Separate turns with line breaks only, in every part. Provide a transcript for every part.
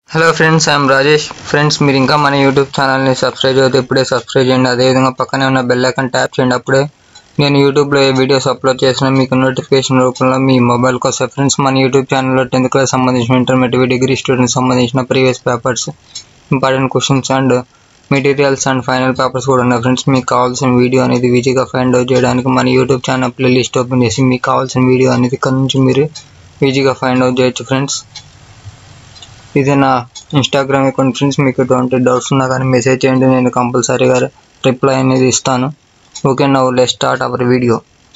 Hello friends I'm Rajesh friends మీరు ఇంకా మన యూట్యూబ్ ఛానల్ని సబ్స్క్రైబ్ అయితే ఇప్పుడే సబ్స్క్రైబ్ చేయండి అదేవిధంగా పక్కనే ఉన్న బెల్ ఐకాన్ ట్యాప్ చేయండి అప్పుడే నేను యూట్యూబ్లో ఏ వీడియోస్ అప్లోడ్ చేసినా మీకు నోటిఫికేషన్ రూపంలో మీ మొబైల్కి వస్తాయి ఫ్రెండ్స్ మన యూట్యూబ్ ఛానల్లో టెన్త్ క్లాస్ సంబంధించిన ఇంటర్మీడియట్ డిగ్రీ స్టూడెంట్స్ సంబంధించిన previous papers important questions and materials and final papers కూడా ఉన్నాయి ఫ్రెండ్స్ మీకు కావాల్సిన వీడియో అనేది ఈజీగా ఫైండ్ అవుట్ చేయడానికి మన యూట్యూబ్ ఛానల్ ప్లేలిస్ట్ ఓపెన్ చేసి మీకు కావాల్సిన వీడియో అనేది ఇక్కడ నుంచి మీరు ఈజీగా ఫైండ్ అవుట్ చేయొచ్చు ఫ్రెండ్స్ ఇది నా ఇన్స్టాగ్రామ్ అకౌంట్ ఫ్రెండ్స్ మీకు ఎటువంటి డౌట్స్ ఉన్నా కానీ మెసేజ్ చేయండి నేను కంపల్సరీగా రిప్లై అనేది ఇస్తాను okay now let start our video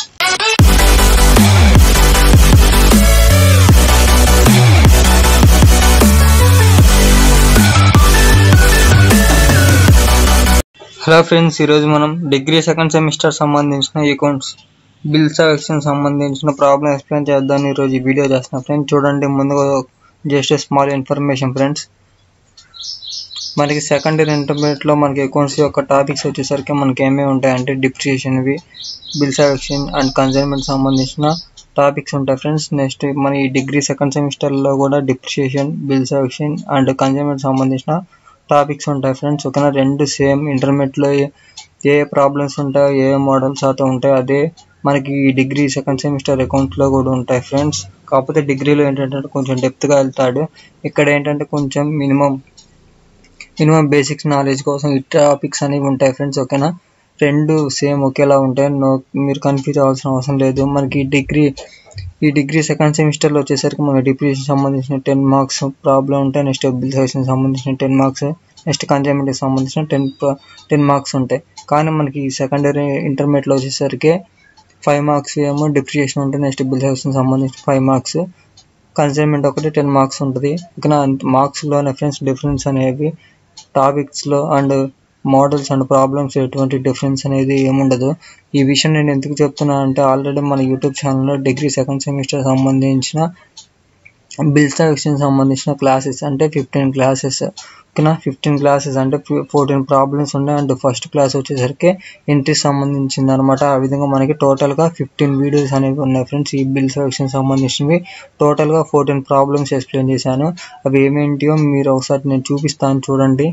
hello friends ఈరోజు మనం డిగ్రీ సెకండ్ సెమిస్టర్ సంబంధించిన అకౌంట్స్ బిల్ సెలక్షన్ సంబంధించిన ప్రాబ్లం ఎక్స్ప్లెయిన్ చేద్దాం ఈరోజు ఈ వీడియో చేస్తున్నాం ఫ్రెండ్స్ చూడండి ముందుగా జస్ట్ స్మాల్ ఇన్ఫర్మేషన్ ఫ్రెండ్స్ మనకి సెకండ్ ఇయర్ ఇంటర్మీడియట్లో మనకి అకౌంట్స్ యొక్క టాపిక్స్ వచ్చేసరికి మనకి ఏమేమి ఉంటాయంటే డిప్రిషియేషన్వి బిల్ సెలక్షన్ అండ్ కన్సైన్మెంట్ సంబంధించిన టాపిక్స్ ఉంటాయి ఫ్రెండ్స్ నెక్స్ట్ మన ఈ డిగ్రీ సెకండ్ సెమిస్టర్లో కూడా depreciation bill selection and consignment సంబంధించిన టాపిక్స్ ఉంటాయి ఫ్రెండ్స్ ఓకేనా రెండు సేమ్ ఇంటర్మీడియట్లో ఏ ప్రాబ్లమ్స్ ఉంటాయో ఏ మోడల్స్ అయితే ఉంటాయో అదే మనకి ఈ డిగ్రీ సెకండ్ సెమిస్టర్ అకౌంట్లో కూడా ఉంటాయి ఫ్రెండ్స్ కాకపోతే డిగ్రీలో ఏంటంటే కొంచెం డెప్త్గా వెళ్తాడు ఇక్కడ ఏంటంటే కొంచెం మినిమం మినిమం బేసిక్స్ నాలెడ్జ్ కోసం ఈ టాపిక్స్ అనేవి ఉంటాయి ఫ్రెండ్స్ ఓకేనా రెండు సేమ్ ఒకేలా ఉంటాయి నో మీరు కన్ఫ్యూజ్ అవ్వాల్సిన అవసరం లేదు మనకి డిగ్రీ ఈ డిగ్రీ సెకండ్ సెమిస్టర్లో వచ్చేసరికి మన డిప్రెషన్ సంబంధించిన టెన్ మార్క్స్ ప్రాబ్లం ఉంటాయి నెక్స్ట్ బిల్ సెక్షన్ సంబంధించిన టెన్ మార్క్స్ నెక్స్ట్ కన్జైన్మెంట్కి సంబంధించిన టెన్ టెన్ మార్క్స్ ఉంటాయి కానీ మనకి సెకండ్ ఇయర్ ఇంటర్మీడియట్లో వచ్చేసరికి ఫైవ్ మార్క్స్ ఏమో డిప్రిషియేషన్ ఉంటుంది నెక్స్ట్ బిల్ సెక్షన్ సంబంధించిన ఫైవ్ మార్క్స్ కన్సైన్మెంట్ ఒకటి టెన్ మార్క్స్ ఉంటుంది ఇక మార్క్స్లో ఫ్రెండ్స్ డిఫరెన్స్ అనేవి టాపిక్స్లో అండ్ మోడల్స్ అండ్ ప్రాబ్లమ్స్ ఎటువంటి డిఫరెన్స్ అనేది ఏముండదు ఈ విషయం నేను ఎందుకు చెప్తున్నాను అంటే ఆల్రెడీ మన యూట్యూబ్ ఛానల్లో డిగ్రీ సెకండ్ సెమిస్టర్ సంబంధించిన బిల్ సెలక్షన్ సంబంధించిన క్లాసెస్ అంటే ఫిఫ్టీన్ క్లాసెస్ ఓకేనా ఫిఫ్టీన్ క్లాసెస్ అంటే ఫోర్టీన్ ప్రాబ్లమ్స్ ఉన్నాయి అండ్ ఫస్ట్ క్లాస్ వచ్చేసరికి ఎంట్రీ సంబంధించింది అనమాట ఆ విధంగా మనకి టోటల్గా ఫిఫ్టీన్ వీడియోస్ అనేవి ఉన్నాయి ఫ్రెండ్స్ ఈ బిల్ సెలక్షన్ సంబంధించినవి టోటల్గా ఫోర్టీన్ ప్రాబ్లమ్స్ ఎక్స్ప్లెయిన్ చేశాను అవి ఏమేంటియో మీరు ఒకసారి నేను చూపిస్తాను చూడండి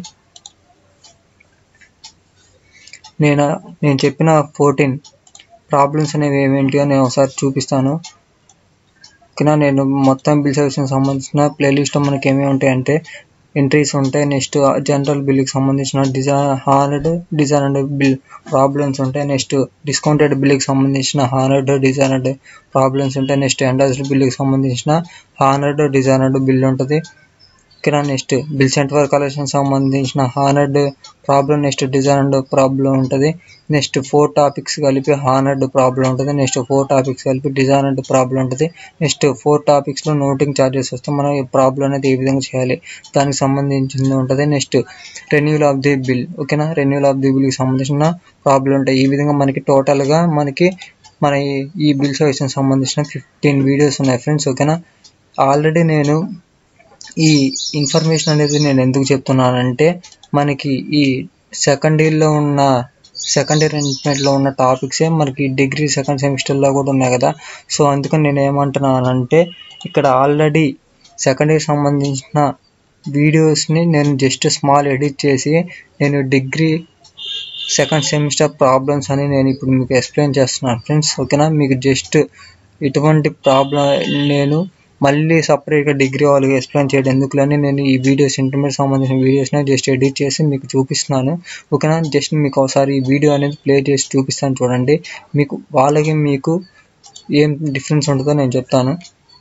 నేను నేను చెప్పిన ఫోర్టీన్ ప్రాబ్లమ్స్ అనేవి ఏమేంటియో నేను ఒకసారి చూపిస్తాను ఓకేనా నేను మొత్తం బిల్ సెలక్షన్ సంబంధించిన ప్లేలిస్ట్ మనకి ఏమేమి ఉంటాయంటే ఎంట్రీస్ ఉంటాయి నెక్స్ట్ జనరల్ బిల్కి సంబంధించిన design honoured design and bill problems ఉంటాయి నెక్స్ట్ డిస్కౌంటెడ్ బిల్కి సంబంధించిన హానర్డ్ డిజైన్ అండ్ ప్రాబ్లమ్స్ ఉంటాయి నెక్స్ట్ ఎండాస్డ్ బిల్కి సంబంధించిన హానర్డ్ డిజైన్ అండ్ బిల్ ఉంటుంది ఓకేనా next bill sent work collection సంబంధించిన honoured problem next design and problem ఉంటుంది నెక్స్ట్ ఫోర్ టాపిక్స్ కలిపి హానర్డ్ ప్రాబ్లం ఉంటుంది నెక్స్ట్ ఫోర్ టాపిక్స్ కలిపి డిజైన్ అండ్ ప్రాబ్లం ఉంటుంది నెక్స్ట్ ఫోర్ టాపిక్స్లో నోటింగ్ ఛార్జెస్ వస్తే మనం ఈ ప్రాబ్లం అనేది ఏ విధంగా చేయాలి దానికి సంబంధించింది ఉంటుంది next renewal of the bill ఓకేనా రెన్యూల్ ఆఫ్ ది బిల్కి సంబంధించిన ప్రాబ్లం ఉంటాయి ఈ విధంగా మనకి టోటల్గా మనకి మన ఈ బిల్ సొల్యూషన్ సంబంధించిన ఫిఫ్టీన్ వీడియోస్ ఉన్నాయి ఫ్రెండ్స్ ఓకేనా ఆల్రెడీ నేను ఈ ఇన్ఫర్మేషన్ అనేది నేను ఎందుకు చెప్తున్నానంటే మనకి ఈ సెకండ్ ఇయర్లో ఉన్న సెకండ్ ఇయర్ ఇంటర్మీడియట్లో ఉన్న టాపిక్సే మనకి డిగ్రీ సెకండ్ సెమిస్టర్లో కూడా ఉన్నాయి కదా సో అందుకని నేను ఏమంటున్నానంటే ఇక్కడ ఆల్రెడీ సెకండ్ ఇయర్ సంబంధించిన వీడియోస్ని నేను జస్ట్ స్మాల్ ఎడిట్ చేసి నేను డిగ్రీ సెకండ్ సెమిస్టర్ ప్రాబ్లమ్స్ అని నేను ఇప్పుడు మీకు ఎక్స్ప్లెయిన్ చేస్తున్నాను ఫ్రెండ్స్ ఓకేనా మీకు జస్ట్ ఇటువంటి ప్రాబ్లం నేను మళ్ళీ సపరేట్గా డిగ్రీ వాళ్ళకి ఎక్స్ప్లెయిన్ చేయడం ఎందుకులని నేను ఈ వీడియోస్ ఇంటర్మీడియట్ సంబంధించిన వీడియోస్ని జస్ట్ ఎడిట్ చేసి మీకు చూపిస్తున్నాను ఓకేనా జస్ట్ మీకు ఒకసారి ఈ వీడియో అనేది ప్లే చేసి చూపిస్తాను చూడండి మీకు వాళ్ళకి మీకు ఏం డిఫరెన్స్ ఉంటుందో నేను చెప్తాను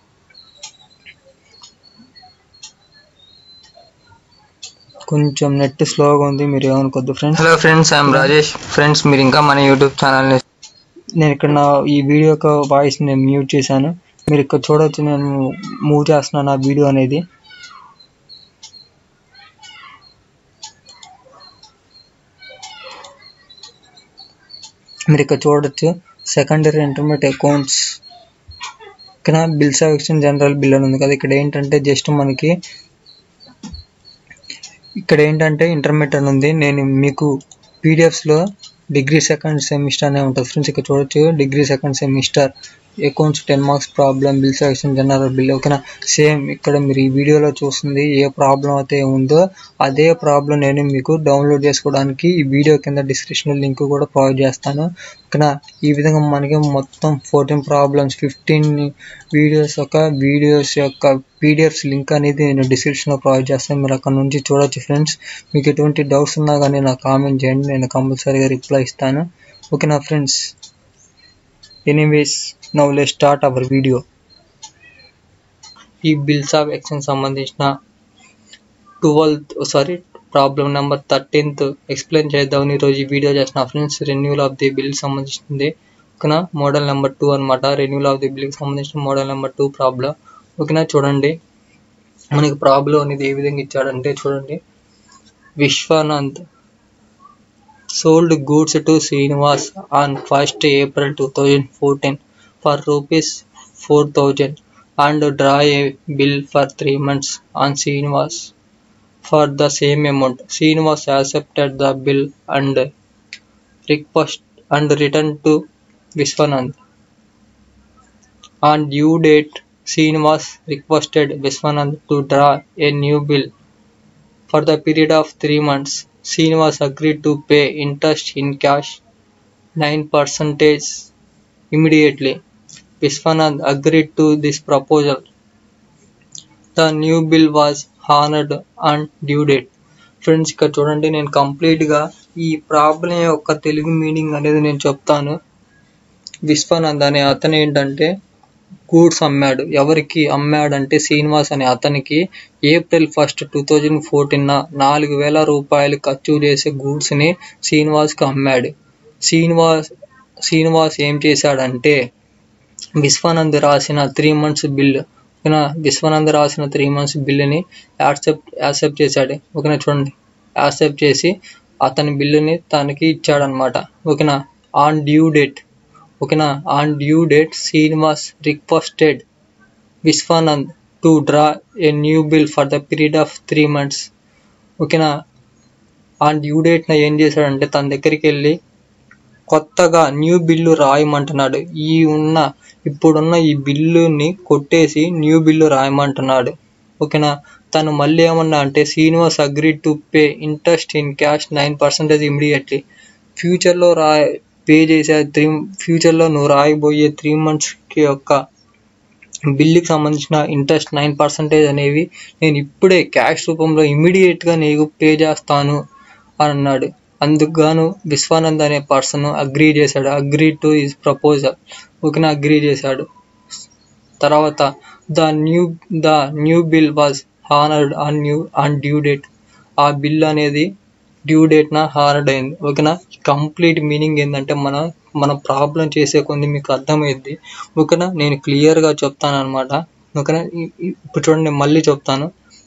కొంచెం నెట్ స్లోగా ఉంది మీరు ఏమనుకోద్దు friends hello friends I'm Rajesh friends మీరు ఇంకా మన యూట్యూబ్ ఛానల్ని నేను ఇక్కడ నా ఈ వీడియో యొక్క వాయిస్ నేను మ్యూట్ చేశాను మీరు ఇక్కడ చూడవచ్చు నేను మూవ్ చేస్తున్నాను ఆ వీడియో అనేది మీరు ఇక్కడ చూడొచ్చు సెకండ్ ఇయర్ ఇంటర్మీడియట్ అకౌంట్స్ ఇక్కడ బిల్ సెలక్షన్ జనరల్ బిల్ అని ఉంది కదా ఇక్కడ ఏంటంటే జస్ట్ మనకి ఇక్కడ ఏంటంటే ఇంటర్మీడియట్ అని ఉంది నేను మీకు పీడిఎఫ్స్లో డిగ్రీ సెకండ్ సెమిస్టర్ అనే ఉంటుంది ఫ్రెండ్స్ ఇక్కడ చూడొచ్చు degree second semester accounts ten marks problem bill section general bill ఓకేనా సేమ్ ఇక్కడ మీరు ఈ వీడియోలో చూస్తుంది ఏ ప్రాబ్లం అయితే ఉందో అదే ప్రాబ్లం నేను మీకు డౌన్లోడ్ చేసుకోవడానికి ఈ వీడియో కింద డిస్క్రిప్షన్ లింక్ కూడా ప్రొవైడ్ చేస్తాను ఓకేనా ఈ విధంగా మనకి మొత్తం ఫోర్టీన్ ప్రాబ్లమ్స్ ఫిఫ్టీన్ వీడియోస్ యొక్క వీడియోస్ యొక్క పీడిఎఫ్స్ లింక్ అనేది నేను డిస్క్రిప్షన్లో ప్రొవైడ్ చేస్తాను మీరు అక్కడ నుంచి చూడొచ్చు ఫ్రెండ్స్ మీకు ఎటువంటి డౌట్స్ ఉన్నా కానీ నాకు కామెంట్ చేయండి నేను కంపల్సరీగా రిప్లై ఇస్తాను ఓకేనా friends anyways now let start our video ఈ బిల్స్ ఆఫ్ ఎక్షన్ సంబంధించిన twelfth sorry problem number thirteenth explain చేద్దామని ఈరోజు ఈ వీడియో చేసిన friends renewal of the bill సంబంధించింది ఓకేనా మోడల్ నెంబర్ టూ అనమాట రెన్యూల్ ఆఫ్ ది బిల్కి సంబంధించిన మోడల్ నెంబర్ టూ ప్రాబ్లం ఓకేనా చూడండి మనకి ప్రాబ్లం అనేది ఏ విధంగా ఇచ్చాడంటే చూడండి Vishwanand sold goods to Srinivas on 1st April 2014 for rupees 4000 and draw a bill for 3 months on Srinivas for the same amount. Srinivas accepted the bill and request and returned to Vishwanand. On due date, Srinivas requested Vishwanand to draw a new bill for the period of 3 months. Srinivas agreed to pay interest in cash 9% immediately. Vishwanand agreed to this proposal. The new bill was honored on due date. Friends ఇక్కడ చూడండి నేను కంప్లీట్గా ఈ problem యొక్క Telugu meaning అనేది నేను చెప్తాను విశ్వనంద్ అనే అతను ఏంటంటే గూడ్స్ అమ్మాడు ఎవరికి అమ్మాడంటే శ్రీనివాస్ అనే అతనికి April first two thousand fourteen నాలుగు వేల రూపాయలు ఖర్చు చేసే గూడ్స్ని శ్రీనివాస్కి అమ్మాడు శ్రీనివాస్ శ్రీనివాస్ ఏం చేశాడంటే విశ్వానంద్ రాసిన త్రీ మంత్స్ బిల్ ఓకేనా విశ్వానంద్ రాసిన త్రీ మంత్స్ బిల్లుని యాక్సెప్ట్ యాక్సెప్ట్ చేశాడు ఓకేనా చూడండి యాక్సెప్ట్ చేసి అతని బిల్లుని తనకి ఇచ్చాడనమాట ఓకేనా ఆన్ డ్యూ డేట్ ఓకేనా on due date Srinivas requested Vishwanand to draw a new bill for the period of three months ఓకేనా ఆన్ డ్యూ డేట్న ఏం చేశాడంటే తన దగ్గరికి వెళ్ళి కొత్తగా న్యూ బిల్లు రాయమంటున్నాడు ఈ ఉన్న ఇప్పుడున్న ఈ బిల్లుని కొట్టేసి న్యూ బిల్లు రాయమంటున్నాడు ఓకేనా తను మళ్ళీ ఏమన్నా అంటే Srinivas agree to pay interest in cash nine percentage immediately ఫ్యూచర్లో రా పే చేసే త్రీ ఫ్యూచర్లో నువ్వు రాయబోయే త్రీ మంత్స్కి యొక్క బిల్లుకి సంబంధించిన ఇంట్రెస్ట్ నైన్ పర్సెంటేజ్ అనేవి నేను ఇప్పుడే క్యాష్ రూపంలో ఇమీడియట్గా నీకు పే చేస్తాను అని అన్నాడు అందుకు గాను విశ్వానంద్ అనే పర్సన్ అగ్రీ చేశాడు అగ్రీ టు హిస్ ప్రపోజల్ ఓకేనా అగ్రీ చేశాడు తర్వాత the new the new bill was honoured on new on due date ఆ బిల్ అనేది డ్యూ డేట్న హానర్డ్ అయింది ఓకేనా కంప్లీట్ మీనింగ్ ఏంటంటే మన మన ప్రాబ్లం చేసే కొన్ని మీకు అర్థమైంది ఓకేనా నేను క్లియర్గా చెప్తాను అనమాట ఓకేనా ఇప్పుడు చూడండి మళ్ళీ చెప్తాను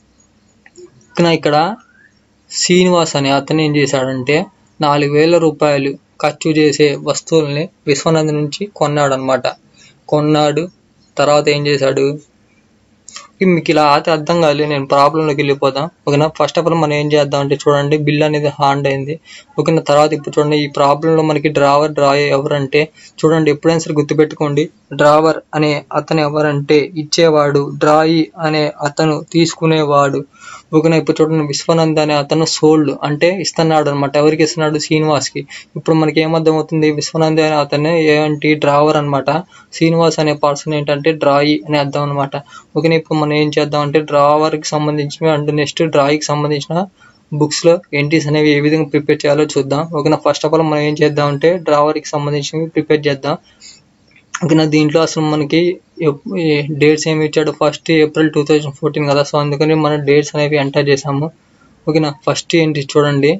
ఓకేనా ఇక్కడ శ్రీనివాస్ అనే అతను ఏం చేశాడంటే నాలుగు వేల రూపాయలు ఖర్చు చేసే వస్తువుల్ని విశ్వనంద్ నుంచి కొన్నాడు అనమాట కొన్నాడు తర్వాత ఏం చేశాడు మీకు ఇలా అయితే అర్థం కాలేదు నేను ప్రాబ్లంలోకి వెళ్ళిపోతాం ఓకేనా ఫస్ట్ ఆఫ్ ఆల్ మనం ఏం చేద్దాం అంటే చూడండి బిల్ అనేది హాండ్ అయింది ఓకేనా తర్వాత ఇప్పుడు చూడండి ఈ ప్రాబ్లంలో మనకి డ్రావర్ డ్రా ఎవరంటే చూడండి ఎప్పుడైనా సరే గుర్తుపెట్టుకోండి డ్రావర్ అనే అతను ఎవరంటే ఇచ్చేవాడు డ్రాయి అనే అతను తీసుకునేవాడు ఓకేనా ఇప్పుడు చూడండి విశ్వనంద్ అనే అతను సోల్డ్ అంటే ఇస్తున్నాడు అనమాట ఎవరికి ఇస్తున్నాడు శ్రీనివాస్కి ఇప్పుడు మనకి ఏమర్థం అవుతుంది విశ్వనంద్ అనే అతను ఏంటి డ్రావర్ అనమాట శ్రీనివాస్ అనే పర్సన్ ఏంటంటే డ్రాయి అని అర్థం అనమాట ఓకేనా ఇప్పుడు మనం ఏం చేద్దాం అంటే డ్రావర్కి సంబంధించినవి అండ్ నెక్స్ట్ డ్రాయికి సంబంధించిన బుక్స్లో ఎంట్రీస్ అనేవి ఏ విధంగా ప్రిపేర్ చేయాలో చూద్దాం ఓకేనా ఫస్ట్ ఆఫ్ ఆల్ మనం ఏం చేద్దాం అంటే డ్రావర్కి సంబంధించినవి ప్రిపేర్ చేద్దాం ఓకేనా దీంట్లో అసలు మనకి డేట్స్ ఏమి ఇచ్చాడు first April two thousand fourteen కదా సో అందుకని మనం డేట్స్ అనేవి ఎంటర్ చేసాము ఓకేనా ఫస్ట్ ఏంటి చూడండి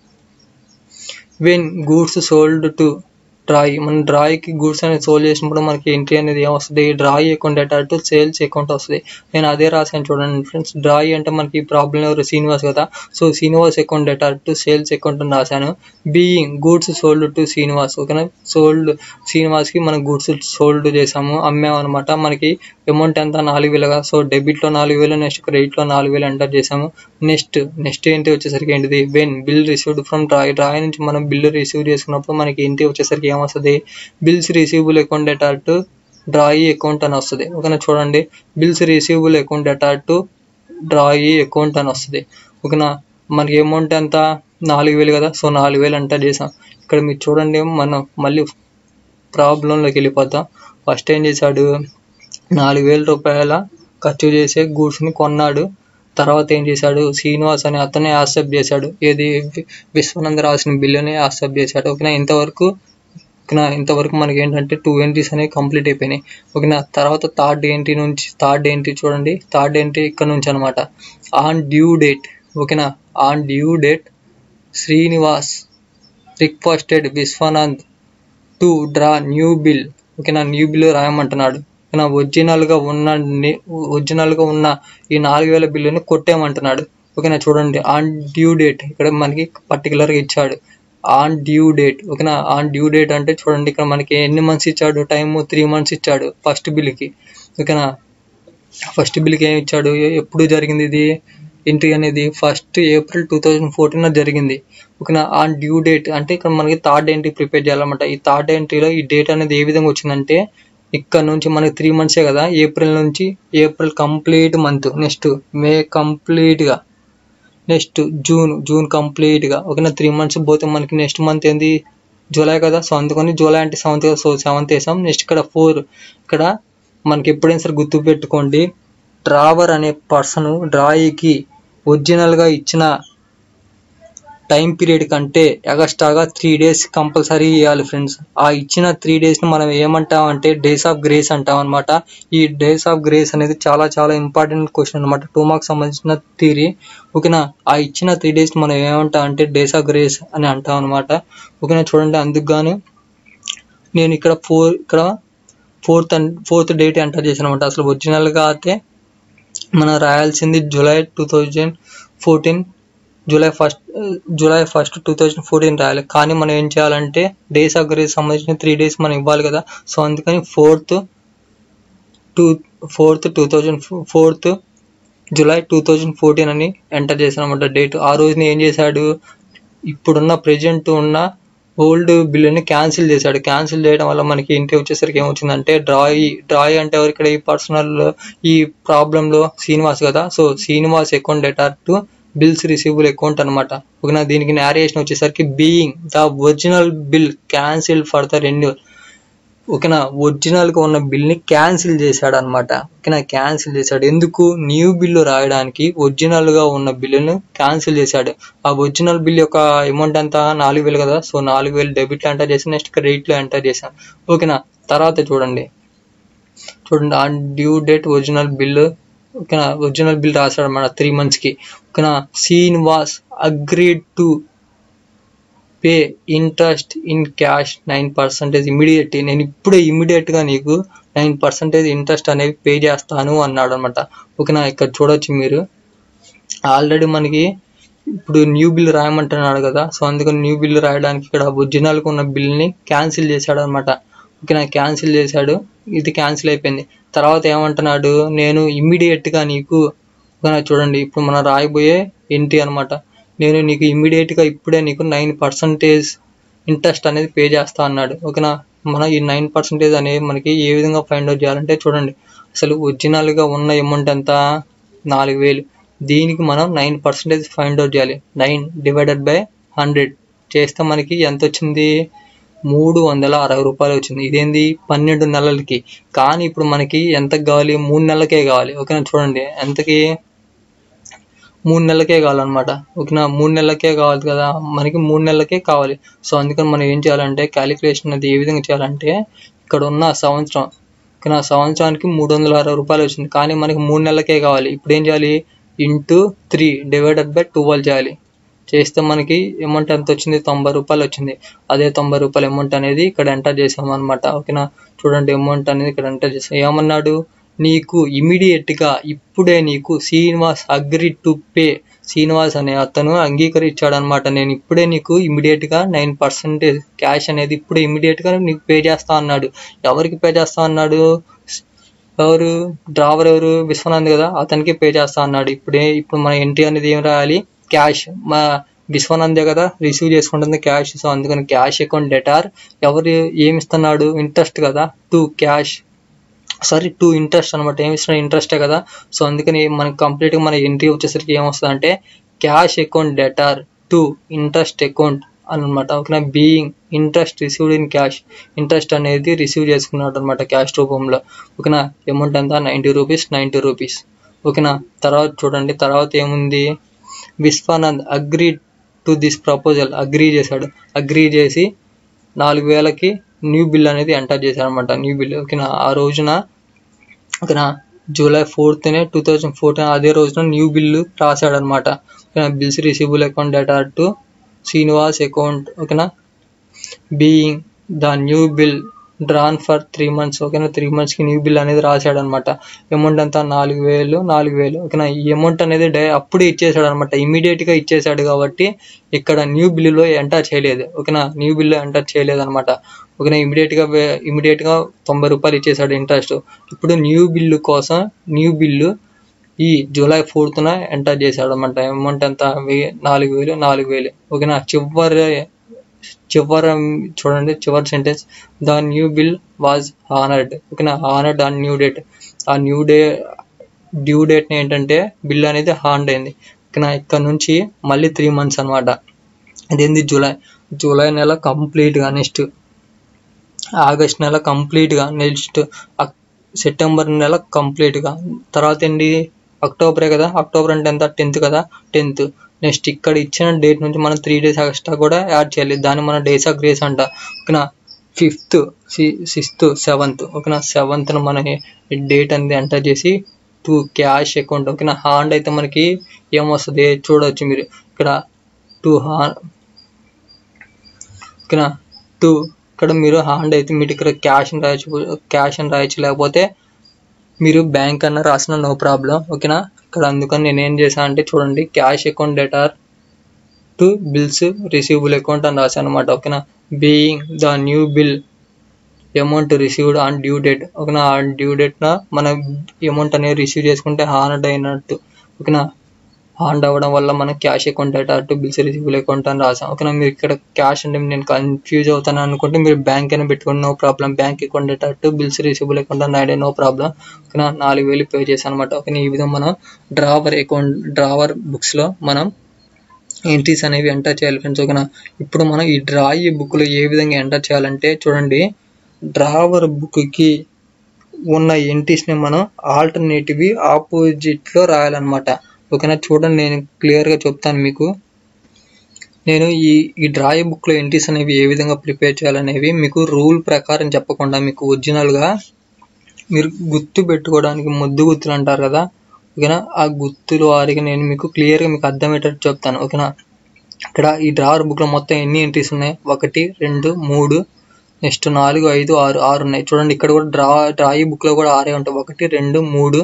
when goods sold to drawee మన డ్రాయికి గూడ్స్ అనేది సోల్డ్ చేసినప్పుడు మనకి ఎంట్రీ అనేది ఏమొస్తుంది drawee account data to sales account వస్తుంది నేను అదే రాసాను చూడండి ఫ్రెండ్స్ డ్రాయి అంటే మనకి ప్రాబ్లం ఎవరు శ్రీనివాస్ కదా so Srinivas account data to sales account అని రాశాను being goods sold to Srinivas ఓకేనా సోల్డ్ శ్రీనివాస్కి మనం గూడ్స్ సోల్డ్ చేసాము అమ్మామన్నమాట మనకి అమౌంట్ ఎంత నాలుగు వేలుగా సో డెబిట్లో నాలుగు వేలు నెక్స్ట్ క్రెడిట్లో నాలుగు వేలు ఎంటర్ చేసాము నెక్స్ట్ నెక్స్ట్ ఏంటి వచ్చేసరికి ఏంటిది when bill received from drawee drawee నుంచి మనం బిల్ రిసీవ్ చేసుకున్నప్పుడు మనకి ఏంటి వచ్చేసరికి ఏమొస్తుంది bills receivable account data to drawee account అని వస్తుంది ఓకేనా చూడండి bills receivable account data to drawee account అని వస్తుంది ఓకేనా మనకి అమౌంట్ ఎంత నాలుగు వేలు కదా సో నాలుగు వేలు ఎంటర్ చేసాం ఇక్కడ మీరు చూడండి మనం మళ్ళీ ప్రాబ్లంలోకి వెళ్ళిపోతాం ఫస్ట్ ఏం చేశాడు నాలుగు వేల రూపాయల ఖర్చు చేసే గూడ్స్ని కొన్నాడు తర్వాత ఏం చేశాడు శ్రీనివాస్ అనే అతనే యాక్సెప్ట్ చేశాడు ఏది వి- విశ్వనంద రాసిన బిల్లుని యాక్సెప్ట్ చేశాడు ఓకేనా ఇంతవరకు ఓకేనా ఇంతవరకు మనకి ఏంటంటే టూ ఎంట్రీస్ అనేవి కంప్లీట్ అయిపోయినాయి ఓకేనా తర్వాత థర్డ్ ఎంట్రీ నుంచి థర్డ్ ఎంట్రీ చూడండి థర్డ్ ఎంట్రీ ఇక్కడ నుంచి అనమాట ఆన్ డ్యూ డేట్ ఓకేనా on due date Srinivas requested Vishwanand to draw new bill ఓకేనా న్యూ బిల్ రాయమంటున్నాడు ఓకేనా ఒరిజినల్గా ఉన్న ఒరిజినల్గా ఉన్న ఈ నాలుగు వేల బిల్లుని కొట్టేయమంటున్నాడు ఓకేనా చూడండి ఆన్ డ్యూ డేట్ ఇక్కడ మనకి పర్టికులర్గా ఇచ్చాడు ఆన్ డ్యూ డేట్ ఓకేనా ఆన్ డ్యూ డేట్ అంటే చూడండి ఇక్కడ మనకి ఎన్ని మంత్స్ ఇచ్చాడు టైం త్రీ మంత్స్ ఇచ్చాడు ఫస్ట్ బిల్కి ఓకేనా ఫస్ట్ బిల్కి ఏమి ఇచ్చాడు ఎ- ఎప్పుడు జరిగింది ఇది ఎంట్రీ అనేది first April two thousand fourteen జరిగింది ఓకేనా ఆన్ డ్యూ డేట్ అంటే ఇక్కడ మనకి థర్డ్ ఎంట్రీ ప్రిపేర్ చేయాలన్నమాట ఈ థర్డ్ ఎంట్రీలో ఈ డేట్ అనేది ఏ విధంగా వచ్చిందంటే ఇక్కడ నుంచి మనకి త్రీ మంత్సే కదా ఏప్రిల్ నుంచి April complete month next May కంప్లీట్గా నెక్స్ట్ జూన్ జూన్ కంప్లీట్గా ఓకేనా త్రీ మంత్స్ పోతే మనకి నెక్స్ట్ మంత్ ఏంది జూలై కదా సో అందుకని జూలై అంటే సెవెంత్ కదా సో సెవెంత్ వేసాం నెక్స్ట్ ఇక్కడ ఫోర్ ఇక్కడ మనకి ఎప్పుడైనా సరే గుర్తు పెట్టుకోండి డ్రావర్ అనే పర్సన్ డ్రాయికి ఒరిజినల్గా ఇచ్చిన టైం పీరియడ్ కంటే ఎగస్ట్రాగా త్రీ డేస్ కంపల్సరీ ఇవ్వాలి ఫ్రెండ్స్ ఆ ఇచ్చిన త్రీ డేస్ని మనం ఏమంటాం అంటే డేస్ ఆఫ్ గ్రేస్ అంటాం అనమాట ఈ డేస్ ఆఫ్ గ్రేస్ అనేది చాలా చాలా ఇంపార్టెంట్ క్వశ్చన్ అనమాట టూ మార్క్స్ సంబంధించిన థియరీ ఓకేనా ఆ ఇచ్చిన త్రీ డేస్ మనం ఏమంటాం అంటే డేస్ ఆఫ్ గ్రేస్ అని అంటాం అనమాట ఓకేనా చూడండి అందుకు గాను నేను ఇక్కడ ఫోర్ ఇక్కడ ఫోర్త్ ఫోర్త్ డేట్ ఎంటర్ చేశాను అనమాట అసలు ఒరిజినల్గా అయితే మనం రాయాల్సింది July two thousand fourteen July first July first two thousand fourteen రాయాలి కానీ మనం ఏం చేయాలంటే డేస్ ఆఫ్ గ్రేస్ సంబంధించిన త్రీ డేస్ మనం ఇవ్వాలి కదా సో అందుకని fourth two fourth two thousand fourth July two thousand fourteen అని ఎంటర్ చేశాను అనమాట డేట్ ఆ రోజున ఏం చేశాడు ఇప్పుడున్న ప్రెజెంట్ ఉన్న ఓల్డ్ బిల్లుని క్యాన్సిల్ చేశాడు క్యాన్సిల్ చేయడం వల్ల మనకి ఇంటి వచ్చేసరికి ఏమొచ్చిందంటే డ్రాయి డ్రాయి అంటే ఎవరు ఇక్కడ ఈ పర్సనల్ ఈ ప్రాబ్లంలో శ్రీనివాస్ కదా so Srinivas account data to bills receivable account అనమాట ఓకేనా దీనికి నేరేషన్ వచ్చేసరికి being the original bill cancel for the renewal ఓకేనా ఒరిజినల్ గా ఉన్న బిల్ ని క్యాన్సిల్ చేశాడు అనమాట ఓకేనా క్యాన్సిల్ చేశాడు ఎందుకు న్యూ బిల్లు రాయడానికి ఒరిజినల్ గా ఉన్న బిల్లును క్యాన్సిల్ చేశాడు ఆ ఒరిజినల్ బిల్ యొక్క అమౌంట్ ఎంత నాలుగు వేలు కదా సో నాలుగు వేలు డెబిట్ లో ఎంటర్ చేసి నెక్స్ట్ క్రెడిట్ లో ఎంటర్ చేశాను ఓకేనా తర్వాత చూడండి చూడండి on due date original bill ఓకేనా ఒరిజినల్ బిల్ రాశాడు అన్నమాట త్రీ మంత్స్ కి ఓకేనా seen was agreed to pay interest in cash nine percentage immediate నేను ఇప్పుడే ఇమీడియట్ గా నీకు నైన్ పర్సెంటేజ్ ఇంట్రెస్ట్ అనేది పే చేస్తాను అన్నాడు అనమాట ఓకేనా ఇక్కడ చూడొచ్చు మీరు ఆల్రెడీ మనకి ఇప్పుడు న్యూ బిల్ రాయమంటున్నాడు కదా సో అందుకని న్యూ బిల్ రాయడానికి ఇక్కడ ఒరిజినల్ ఉన్న బిల్ ని క్యాన్సిల్ చేశాడు అనమాట ఓకేనా క్యాన్సిల్ చేశాడు ఇది క్యాన్సిల్ అయిపోయింది తర్వాత ఏమంటున్నాడు నేను ఇమ్మీడియట్ గా నీకు ఓకేనా చూడండి ఇప్పుడు మనం రాయబోయే ఎంట్రీ అన్నమాట నేను నీకు ఇమ్మీడియట్ గా ఇప్పుడే నీకు నైన్ పర్సంటేజ్ ఇంట్రెస్ట్ అనేది పే చేస్తా అన్నాడు ఓకేనా మనం ఈ నైన్ పర్సెంటేజ్ అనేది మనకి ఏ విధంగా ఫైండ్ అవుట్ చేయాలంటే చూడండి అసలు ఒరిజినల్ గా ఉన్న అమౌంట్ ఎంత నాలుగు వేలు దీనికి మనం నైన్ పర్సెంటేజ్ ఫైండ్ అవుట్ చేయాలి నైన్ డివైడెడ్ బై హండ్రెడ్ చేస్తే మనకి ఎంత వచ్చింది మూడు వందల అరవై రూపాయలు వచ్చింది ఇదేంది పన్నెండు నెలలకి కానీ ఇప్పుడు మనకి ఎంత కావాలి మూడు నెలలకే కావాలి ఓకేనా చూడండి ఎంతకి మూడు నెలలకే కావాలన్నమాట ఓకేనా మూడు నెలలకే కావాలి కదా మనకి మూడు నెలలకే కావాలి సో అందుకని మనం ఏం చేయాలంటే క్యాలిక్యులేషన్ అది ఏ విధంగా చేయాలంటే ఇక్కడ ఉన్న సంవత్సరం ఓకేనా సంవత్సరానికి మూడు వందల అరవై రూపాయలు వచ్చింది కానీ మనకి మూడు నెలలకే కావాలి ఇప్పుడు ఏం చేయాలి into three divided by twelve చేయాలి చేస్తే మనకి అమౌంట్ ఎంత వచ్చింది తొంభై రూపాయలు వచ్చింది అదే తొంభై రూపాయల అమౌంట్ అనేది ఇక్కడ ఎంటర్ చేసాం అనమాట ఓకేనా చూడండి అమౌంట్ అనేది ఇక్కడ ఎంటర్ చేసాం ఏమన్నాడు నీకు ఇమీడియట్ గా ఇప్పుడే నీకు Srinivas agree to pay Srinivas అనే అతను అంగీకరించాడు అనమాట నేను ఇప్పుడే నీకు ఇమీడియట్ గా నైన్ పర్సెంటేజ్ క్యాష్ అనేది ఇప్పుడే ఇమీడియట్ గా నీకు పే చేస్తా అన్నాడు ఎవరికి పే చేస్తా అన్నాడు ఎవరు డ్రావర్ ఎవరు విశ్వనాథ్ కదా అతనికి పే చేస్తా అన్నాడు ఇప్పుడే ఇప్పుడు మన ఎంట్రీ అనేది ఏం రాయాలి క్యాష్ మా విశ్వనందే కదా రిసీవ్ చేసుకుంటుంది క్యాష్ సో అందుకని క్యాష్ అకౌంట్ డెటార్ ఎవరు ఏమి ఇస్తున్నాడు ఇంట్రెస్ట్ కదా to cash sorry to interest అనమాట ఏమి ఇస్తున్నా ఇంట్రెస్టే కదా సో అందుకని మనకి కంప్లీట్గా మన ఎంట్రీ వచ్చేసరికి ఏమొస్తుంది అంటే cash account debtor to interest account అనమాట ఓకేనా being interest received in cash interest అనేది రిసీవ్ చేసుకున్నాడు అనమాట క్యాష్ రూపంలో ఓకేనా అమౌంట్ ఎంత నైంటీ రూపీస్ నైంటీ రూపీస్ ఓకేనా తర్వాత చూడండి తర్వాత ఏముంది Vishwanand agree to this proposal agree చేశాడు అగ్రీ చేసి నాలుగు వేలకి న్యూ బిల్ అనేది ఎంటర్ చేశాడు అనమాట న్యూ బిల్ ఓకేనా ఆ రోజున ఓకేనా జూలై ఫోర్త్నే టూ థౌజండ్ ఫోర్టీన్ అదే రోజున న్యూ బిల్లు రాశాడు అనమాట ఓకేనా bills receivable account data to Srinivas account ఓకేనా being the new bill drawn for three months ఓకేనా త్రీ మంత్స్కి న్యూ బిల్ అనేది రాశాడు అనమాట అమౌంట్ అంతా నాలుగు వేలు నాలుగు వేలు ఓకేనా ఈ అమౌంట్ అనేది డై అప్పుడే ఇచ్చేసాడు అనమాట ఇమీడియట్గా ఇచ్చేసాడు కాబట్టి ఇక్కడ న్యూ బిల్లులో ఎంటర్ చేయలేదు ఓకేనా న్యూ బిల్లు ఎంటర్ చేయలేదు అనమాట ఓకేనా ఇమీడియట్గా ఇమీడియట్గా తొంభై రూపాయలు ఇచ్చేసాడు ఇంట్రెస్ట్ ఇప్పుడు న్యూ బిల్లు కోసం న్యూ బిల్లు ఈ జూలై ఫోర్త్న ఎంటర్ చేశాడు అనమాట అమౌంట్ ఎంత వెయ్యి నాలుగు వేలు నాలుగు వేలు ఓకేనా చివరి చివరి చూడండి చివరి sentence the new bill was honoured ఓకేనా హానర్డ్ ఆన్ న్యూ డేట్ ఆ న్యూ డే డ్యూ డేట్ని ఏంటంటే బిల్ అనేది హాండ్ అయింది ఓకేనా ఇక్కడ నుంచి మళ్ళీ త్రీ మంత్స్ అనమాట ఇదేంది జూలై జూలై నెల కంప్లీట్గా నెక్స్ట్ ఆగస్ట్ నెల కంప్లీట్గా నెక్స్ట్ సెప్టెంబర్ నెల కంప్లీట్గా తర్వాత ఏంటి అక్టోబరే కదా అక్టోబర్ అంటే ఎంత టెన్త్ కదా టెన్త్ నెక్స్ట్ ఇక్కడ ఇచ్చిన డేట్ నుంచి మనం త్రీ డేస్ ఎక్స్ట్రా కూడా యాడ్ చేయాలి దాన్ని మన డేస్ ఆఫ్ గ్రేస్ అంట ఓకేనా ఫిఫ్త్ సిక్స్త్ సెవెంత్ ఓకేనా సెవెంత్న మన డేట్ అనేది ఎంటర్ చేసి టు క్యాష్ అకౌంట్ ఓకేనా హాండ్ అయితే మనకి ఏమొస్తుంది చూడవచ్చు మీరు ఇక్కడ టూ హా ఓకేనా టూ ఇక్కడ మీరు హాండ్ అయితే మీరు ఇక్కడ క్యాష్ అని రాయొచ్చు క్యాష్ అని రాయొచ్చు లేకపోతే మీరు బ్యాంక్ అన్న రాసిన నో ప్రాబ్లం ఓకేనా ఇక్కడ అందుకని నేను ఏం చేశాను అంటే చూడండి cash account data to bills receivable account అని రాశాను అనమాట ఓకేనా being the new bill amount received on due date ఓకేనా ఆ డ్యూ డేట్న మన అమౌంట్ అనేది రిసీవ్ చేసుకుంటే హానర్డ్ అయినట్టు ఓకేనా హాండ్ అవ్వడం వల్ల మనం cash account data to bills receivable account అని రాసాం ఓకేనా మీరు ఇక్కడ క్యాష్ అంటే నేను కన్ఫ్యూజ్ అవుతాను అనుకుంటే మీరు బ్యాంక్ అయినా పెట్టుకోండి no problem bank account data to bills receivable account అని రాయడం నో ప్రాబ్లం ఓకేనా నాలుగు వేలు పే చేశాను అనమాట ఓకేనా ఈ విధంగా మనం డ్రావర్ అకౌంట్ డ్రావర్ బుక్స్లో మనం ఎంట్రీస్ అనేవి ఎంటర్ చేయాలి ఫ్రెండ్స్ ఓకేనా ఇప్పుడు మనం ఈ డ్రాయి బుక్లో ఏ విధంగా ఎంటర్ చేయాలంటే చూడండి డ్రావర్ బుక్కి ఉన్న ఎంట్రీస్ని మనం ఆల్టర్నేటివ్ ఆపోజిట్లో రాయాలన్నమాట ఓకేనా చూడండి నేను క్లియర్గా చెప్తాను మీకు నేను ఈ ఈ డ్రాయి బుక్లో ఎంట్రీస్ అనేవి ఏ విధంగా ప్రిపేర్ చేయాలనేవి మీకు రూల్ ప్రకారం చెప్పకుండా మీకు ఒరిజినల్గా మీరు గుర్తు పెట్టుకోవడానికి ముద్దు గుర్తులు అంటారు కదా ఓకేనా ఆ గుర్తులు వారికి నేను మీకు క్లియర్గా మీకు అర్థమయ్యేటట్టు చెప్తాను ఓకేనా ఇక్కడ ఈ డ్రావర్ బుక్లో మొత్తం ఎన్ని ఎంట్రీస్ ఉన్నాయి ఒకటి రెండు మూడు నెక్స్ట్ నాలుగు ఐదు ఆరు ఆరు ఉన్నాయి చూడండి ఇక్కడ కూడా డ్రా డ్రాయి బుక్లో కూడా ఆరే ఉంటాయి ఒకటి రెండు మూడు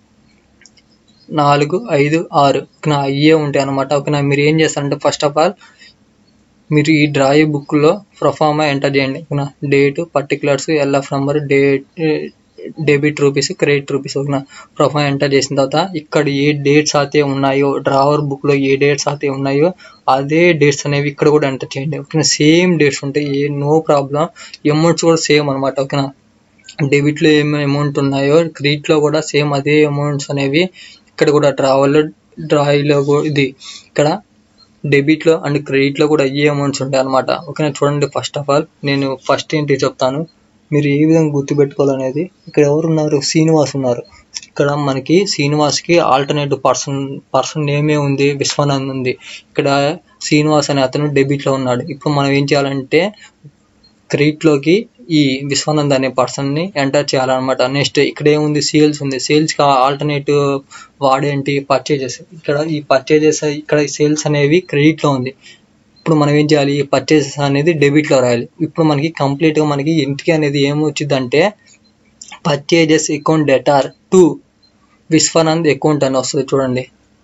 నాలుగు ఐదు ఆరు ఓకేనా అయ్యే ఉంటాయి అనమాట ఓకేనా మీరు ఏం చేస్తారంటే ఫస్ట్ ఆఫ్ ఆల్ మీరు ఈ డ్రాయి బుక్లో ప్రొఫార్మా ఎంటర్ చేయండి ఓకేనా date particulars LF number date debit rupees credit rupees ఓకేనా ప్రొఫైల్ ఎంటర్ చేసిన తర్వాత ఇక్కడ ఏ డేట్స్ అయితే ఉన్నాయో డ్రావర్ బుక్లో ఏ డేట్స్ అయితే ఉన్నాయో అదే డేట్స్ అనేవి ఇక్కడ కూడా ఎంటర్ చేయండి ఓకేనా సేమ్ డేట్స్ ఉంటాయి ఏ నో ప్రాబ్లం అమౌంట్స్ కూడా సేమ్ అనమాట ఓకేనా డెబిట్లో ఏమి అమౌంట్ ఉన్నాయో క్రెడిట్లో కూడా సేమ్ అదే అమౌంట్స్ అనేవి ఇక్కడ కూడా డ్రావల్లో డ్రాయిలో ఇది ఇక్కడ డెబిట్లో అండ్ క్రెడిట్లో కూడా అయ్యే అమౌంట్స్ ఉంటాయి అనమాట ఓకేనా చూడండి ఫస్ట్ ఆఫ్ ఆల్ నేను ఫస్ట్ ఏంటి చెప్తాను మీరు ఏ విధంగా గుర్తుపెట్టుకోవాలనేది ఇక్కడ ఎవరు ఉన్నారు శ్రీనివాస్ ఉన్నారు ఇక్కడ మనకి శ్రీనివాస్కి ఆల్టర్నేటివ్ పర్సన్ పర్సన్ నేమే ఉంది విశ్వనాథ్ ఉంది ఇక్కడ శ్రీనివాస్ అనే అతను డెబిట్లో ఉన్నాడు ఇప్పుడు మనం ఏం చేయాలంటే క్రెడిట్లోకి ఈ విశ్వనంద్ అనే పర్సన్ని ఎంటర్ చేయాలన్నమాట నెక్స్ట్ ఇక్కడ ఏముంది సేల్స్ ఉంది సేల్స్కి ఆల్టర్నేటివ్ వాడేంటి పర్చేజెస్ ఇక్కడ ఈ పర్చేజెస్ ఇక్కడ సేల్స్ అనేవి క్రెడిట్లో ఉంది ఇప్పుడు మనం ఏం చేయాలి ఈ పర్చేసెస్ అనేది డెబిట్లో రాయాలి ఇప్పుడు మనకి కంప్లీట్గా మనకి ఇంటికి అనేది ఏమొచ్చిందంటే purchases account debtor to Vishwanand account అని వస్తుంది చూడండి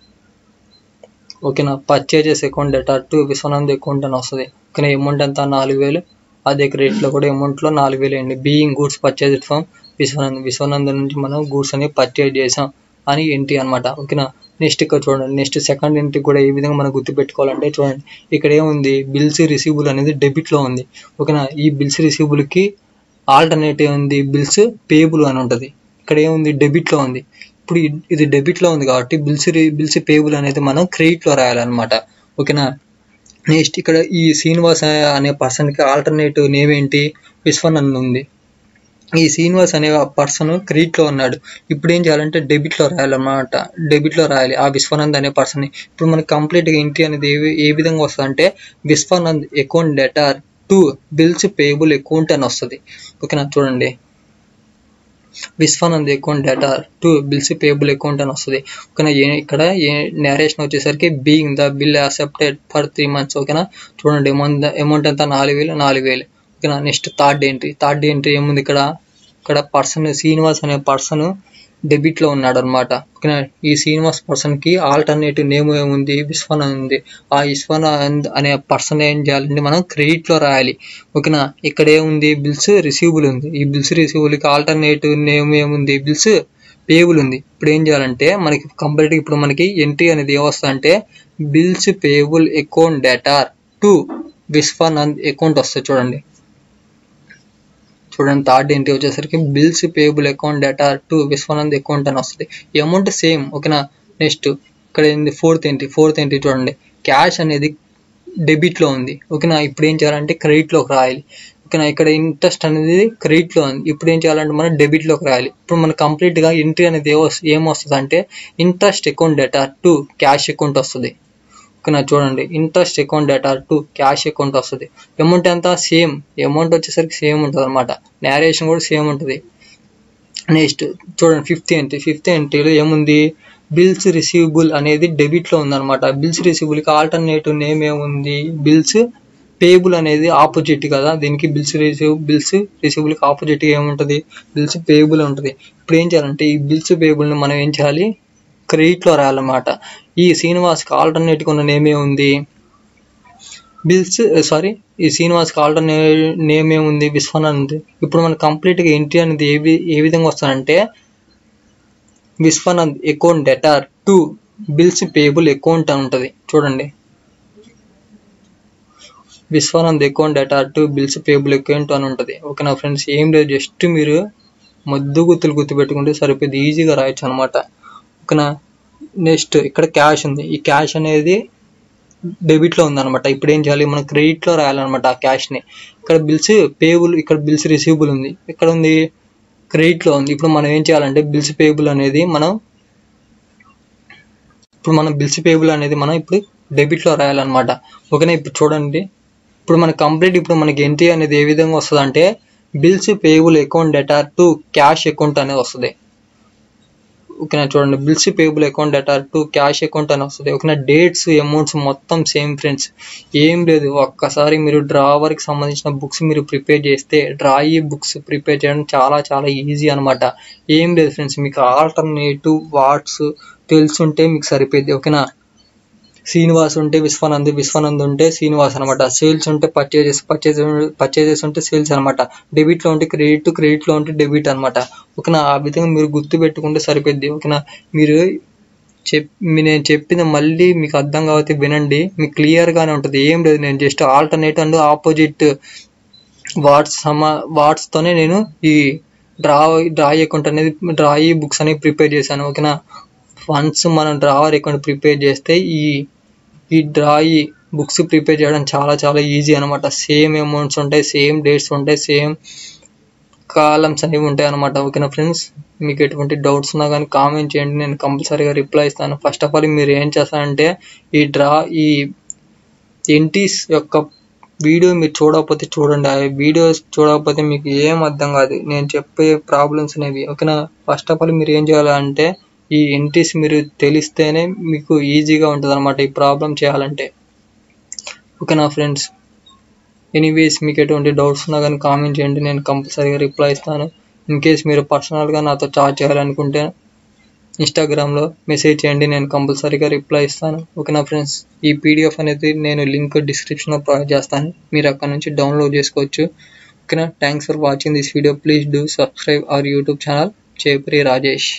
ఓకేనా purchases account debtor to Vishwanand account అని వస్తుంది ఓకేనా అమౌంట్ ఎంత నాలుగు వేలు అదే క్రెడిట్లో కూడా అమౌంట్లో నాలుగు వేలు అండి being goods purchase from Vishwanand Vishwanand నుంచి మనం గూడ్స్ అనేవి పర్చేజ్ చేసాం అని ఎంట్రీ అనమాట ఓకేనా నెక్స్ట్ ఇక్కడ చూడండి నెక్స్ట్ సెకండ్ ఎంట్రీ కూడా ఏ విధంగా మనం గుర్తుపెట్టుకోవాలంటే చూడండి ఇక్కడ ఏముంది బిల్స్ రిసీవబుల్ అనేది డెబిట్లో ఉంది ఓకేనా ఈ బిల్స్ రిసీవబుల్కి ఆల్టర్నేటివ్ ఉంది బిల్స్ పేబుల్ అని ఉంటుంది ఇక్కడ ఏముంది డెబిట్లో ఉంది ఇప్పుడు ఇ- ఇది డెబిట్లో ఉంది కాబట్టి బిల్స్ బిల్స్ పేబుల్ అనేది మనం క్రెడిట్లో రాయాలన్నమాట ఓకేనా నెక్స్ట్ ఇక్కడ ఈ శ్రీనివాస్ అనే పర్సన్కి ఆల్టర్నేటివ్ నేమ్ ఏంటి విశ్వనంద్ ఉంది ఈ శ్రీనివాస్ అనే పర్సన్ క్రెడిట్లో ఉన్నాడు ఇప్పుడు ఏం చేయాలంటే డెబిట్లో రాయాలన్నమాట డెబిట్లో రాయాలి ఆ విశ్వనంద్ అనే పర్సన్ ఇప్పుడు మనకి కంప్లీట్గా ఎంట్రీ అనేది ఏ వి- ఏ విధంగా వస్తుంది అంటే Vishwanand account debtor to bills payable account అని వస్తుంది ఓకేనా చూడండి Vishwanand account data to bills payable account అని వస్తుంది ఓకేనా ఏ- ఇక్కడ ఏ నేరేషన్ వచ్చేసరికి being the bill accepted for three months ఓకేనా చూడండి అమౌంట్ అమౌంట్ ఎంత నాలుగు వేలు నాలుగు వేలు ఓకేనా next third entry third entry ఏముంది ఇక్కడ ఇక్కడ పర్సన్ శ్రీనివాస్ అనే పర్సన్ డెబిట్ లో ఉన్నాడు అనమాట ఓకేనా ఈ శ్రీనివాస్ పర్సన్ కి ఆల్టర్నేటివ్ నేమ్ ఏముంది విశ్వనంద్ ఉంది ఆ విశ్వనంద్ అనే పర్సన్ ఏం చేయాలంటే మనం క్రెడిట్ లో రాయాలి ఓకేనా ఇక్కడ ఏముంది బిల్స్ రిసీవబుల్ ఉంది ఈ బిల్స్ రిసీవబుల్ కి ఆల్టర్నేటివ్ నేమ్ ఏముంది బిల్స్ పేబుల్ ఉంది ఇప్పుడు ఏం చేయాలంటే మనకి కంప్లీట్ ఇప్పుడు మనకి ఎంట్రీ అనేది ఏమొస్తుంది అంటే bills payable account data to Vishwanand account వస్తుంది చూడండి చూడండి థర్డ్ ఎంట్రీ వచ్చేసరికి bills payable account data to Vishwanand account అని వస్తుంది ఈ అమౌంట్ సేమ్ ఓకేనా నెక్స్ట్ ఇక్కడ ఏంది ఫోర్త్ ఎంట్రీ ఫోర్త్ ఎంట్రీ చూడండి క్యాష్ అనేది డెబిట్ లో ఉంది ఓకేనా ఇప్పుడు ఏం చేయాలంటే క్రెడిట్ లోకి రాయాలి ఓకేనా ఇక్కడ ఇంట్రెస్ట్ అనేది క్రెడిట్ లో ఉంది ఇప్పుడు ఏం చేయాలంటే మనం డెబిట్ లోకి రాయాలి ఇప్పుడు మన కంప్లీట్ గా ఎంట్రీ అనేది ఏమొస్- ఏమొస్తుంది అంటే interest account data to cash account వస్తుంది ఓకేనా చూడండి interest account data to cash account వస్తుంది అమౌంట్ ఎంత సేమ్ అమౌంట్ వచ్చేసరికి సేమ్ ఉంటుంది అనమాట నేరేషన్ కూడా సేమ్ ఉంటుంది నెక్స్ట్ చూడండి ఫిఫ్త్ ఎంట్రీ ఫిఫ్త్ ఎంట్రీలో ఏముంది బిల్స్ రిసీవబుల్ అనేది డెబిట్ లో ఉందన్నమాట బిల్స్ రిసీవబుల్ కి ఆల్టర్నేటివ్ నేమ్ ఏముంది బిల్స్ పేబుల్ అనేది ఆపోజిట్ కదా దీనికి బిల్స్ రిసీవ్ బిల్స్ రిసీవబుల్ కి ఆపోజిట్ ఏముంటది బిల్స్ పేబుల్ ఉంటుంది ఇప్పుడు ఏం చేయాలంటే ఈ బిల్స్ పేబుల్ ని మనం ఏం చేయాలి క్రెడిట్ లో రాయాలన్నమాట ఈ శ్రీనివాస్ కి ఆల్టర్నేటివ్ ఉన్న నేమ్ ఏముంది బిల్స్ సారీ ఈ శ్రీనివాస్ కి ఆల్టర్నేట్ నేమ్ ఏముంది విశ్వనంద్ ఇప్పుడు మన కంప్లీట్ గా ఎంట్రీ అనేది ఏ వి- ఏ విధంగా వస్తుందంటే Vishwanand account data to bills payable account అని ఉంటుంది చూడండి Vishwanand account data to bills payable account అని ఉంటుంది ఓకేనా ఫ్రెండ్స్ ఏం లేదు జస్ట్ మీరు మద్దు గుర్తులు గుర్తు పెట్టుకుంటే సరిపోయింది ఈజీగా రాయొచ్చు అనమాట ఓకేనా నెక్స్ట్ ఇక్కడ క్యాష్ ఉంది ఈ క్యాష్ అనేది డెబిట్ లో ఉందన్నమాట ఇప్పుడు ఏం చేయాలి మనం క్రెడిట్ లో రాయాలన్నమాట ఆ క్యాష్ ని ఇక్కడ బిల్స్ పేబుల్ ఇక్కడ బిల్స్ రిసీవబుల్ ఉంది ఇక్కడ ఉంది క్రెడిట్ లో ఉంది ఇప్పుడు మనం ఏం చేయాలంటే బిల్స్ పేబుల్ అనేది మనం ఇప్పుడు మనం బిల్స్ పేబుల్ అనేది మనం ఇప్పుడు డెబిట్ లో రాయాలన్నమాట ఓకేనా ఇప్పుడు చూడండి ఇప్పుడు మన కంప్లీట్ ఇప్పుడు మనకి ఎంట్రీ అనేది ఏ విధంగా వస్తుంది అంటే bills payable account data to cash account అనేది వస్తుంది ఓకేనా చూడండి bills payable account data to cash account అని వస్తుంది ఓకేనా డేట్స్ అమౌంట్స్ మొత్తం సేమ్ ఫ్రెండ్స్ ఏం లేదు ఒక్కసారి మీరు డ్రావర్కి సంబంధించిన బుక్స్ మీరు ప్రిపేర్ చేస్తే డ్రాయి బుక్స్ ప్రిపేర్ చేయడం చాలా చాలా ఈజీ అన్నమాట ఏం లేదు ఫ్రెండ్స్ మీకు ఆల్టర్నేటివ్ వాట్స్ తెలుసుంటే మీకు సరిపోద్ది ఓకేనా శ్రీనివాస్ ఉంటే విశ్వనంద్ విశ్వనంద్ ఉంటే శ్రీనివాస్ అనమాట సేల్స్ ఉంటే పర్చేజెస్ పర్చేజ్ పర్చేజెస్ ఉంటే సేల్స్ అనమాట డెబిట్ లో ఉంటే క్రెడిట్ క్రెడిట్ లో ఉంటే డెబిట్ అనమాట ఓకేనా ఆ విధంగా మీరు గుర్తు పెట్టుకుంటే సరిపోద్ది ఓకేనా మీరు చెప్ మీ- నేను చెప్పింది మళ్ళీ మీకు అర్థం కాబట్టి వినండి మీకు క్లియర్ గానే ఉంటుంది ఏం లేదు నేను just alternate and opposite words సమా వాట్స్ తోనే నేను ఈ డ్రా డ్రా అకౌంట్ అనేది డ్రాయి బుక్స్ అనేవి ప్రిపేర్ చేశాను ఓకేనా వన్స్ మనం డ్రావర్ అకౌంట్ ప్రిపేర్ చేస్తే ఈ ఈ డ్రాయి బుక్స్ ప్రిపేర్ చేయడం చాలా చాలా ఈజీ అనమాట సేమ్ అమౌంట్స్ ఉంటాయి సేమ్ డేట్స్ ఉంటాయి సేమ్ కాలమ్స్ అనేవి ఉంటాయి అనమాట ఓకేనా ఫ్రెండ్స్ మీకు ఎటువంటి డౌట్స్ ఉన్నా కానీ కామెంట్ చేయండి నేను కంపల్సరీగా రిప్లై ఇస్తాను ఫస్ట్ ఆఫ్ ఆల్ మీరు ఏం చేస్తారంటే ఈ డ్రా ఈ ఎంటీస్ యొక్క వీడియో మీరు చూడకపోతే చూడండి ఆ వీడియోస్ చూడకపోతే మీకు ఏం అర్థం కాదు నేను చెప్పే ప్రాబ్లమ్స్ అనేవి ఓకేనా ఫస్ట్ ఆఫ్ ఆల్ మీరు ఏం చేయాలంటే ఈ ఎంట్రీస్ మీరు తెలిస్తేనే మీకు ఈజీగా ఉంటుంది అనమాట ఈ ప్రాబ్లం చేయాలంటే ఓకేనా ఫ్రెండ్స్ ఎనీవేస్ మీకు ఎటువంటి డౌట్స్ ఉన్నా కానీ కామెంట్ చేయండి నేను కంపల్సరీగా రిప్లై ఇస్తాను ఇన్ కేస్ మీరు పర్సనల్గా నాతో చాట్ చేయాలనుకుంటే ఇన్స్టాగ్రామ్లో మెసేజ్ చేయండి నేను కంపల్సరీగా రిప్లై ఇస్తాను ఓకేనా ఫ్రెండ్స్ ఈ పీడిఎఫ్ అనేది నేను లింక్ డిస్క్రిప్షన్లో ప్రొవైడ్ చేస్తాను మీరు అక్కడ నుంచి డౌన్లోడ్ చేసుకోవచ్చు ఓకేనా thanks for watching this video please do subscribe our YouTube channel చేపరి రాజేష్